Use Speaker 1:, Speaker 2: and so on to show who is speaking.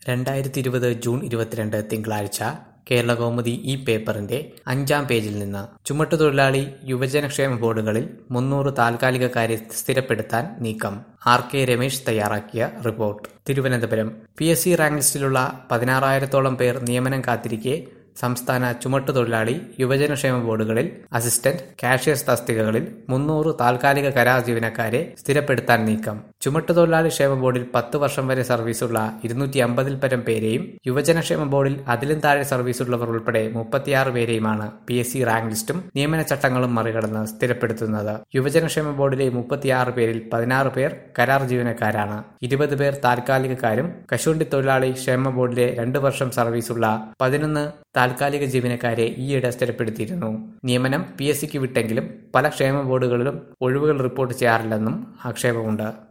Speaker 1: രണ്ടായിരത്തി ഇരുപത് ജൂൺ ഇരുപത്തിരണ്ട് തിങ്കളാഴ്ച കേരളകൗമുദി ഈ പേപ്പറിന്റെ അഞ്ചാം പേജിൽ നിന്ന് ചുമട്ടുതൊഴിലാളി യുവജനക്ഷേമ ബോർഡുകളിൽ മുന്നൂറ് താൽക്കാലികക്കാരെ സ്ഥിരപ്പെടുത്താൻ നീക്കം ആർ കെ രമേശ് തയ്യാറാക്കിയ report Thiruvananthapuram P S C rank ലിസ്റ്റിലുള്ള പതിനാറായിരത്തോളം പേർ നിയമനം കാത്തിരിക്കെ സംസ്ഥാന ചുമട്ടുതൊഴിലാളി യുവജനക്ഷേമ ബോർഡുകളിൽ അസിസ്റ്റന്റ് കാഷ്യർസ് തസ്തികകളിൽ മുന്നൂറ് താൽക്കാലിക കരാർ ജീവനക്കാരെ സ്ഥിരപ്പെടുത്താൻ നീക്കം ചുമട്ടുതൊഴിലാളി ക്ഷേമ ബോർഡിൽ പത്ത് വർഷം വരെ സർവീസുള്ള ഇരുന്നൂറ്റി അമ്പതിൽ പരം പേരെയും യുവജനക്ഷേമ ബോർഡിൽ അതിലും താഴെ സർവീസുള്ളവർ ഉൾപ്പെടെ മുപ്പത്തിയാറ് പേരെയുമാണ് പി എസ് സി റാങ്ക് ലിസ്റ്റും നിയമന ചട്ടങ്ങളും മറികടന്ന് സ്ഥിരപ്പെടുത്തുന്നത് യുവജനക്ഷേമ ബോർഡിലെ മുപ്പത്തിയാറ് പേരിൽ പതിനാറ് പേർ കരാർ ജീവനക്കാരാണ് ഇരുപത് പേർ താൽക്കാലികക്കാരും കശുവണ്ടി തൊഴിലാളി ക്ഷേമ ബോർഡിലെ രണ്ടു വർഷം സർവീസുള്ള പതിനൊന്ന് താൽക്കാലിക ജീവനക്കാരെ ഈയിടെ സ്ഥിരപ്പെടുത്തിയിരുന്നു നിയമനം പി എസ് സിക്ക് വിട്ടെങ്കിലും പല ക്ഷേമ ബോർഡുകളിലും ഒഴിവുകൾ റിപ്പോർട്ട് ചെയ്യാറില്ലെന്നും ആക്ഷേപമുണ്ട്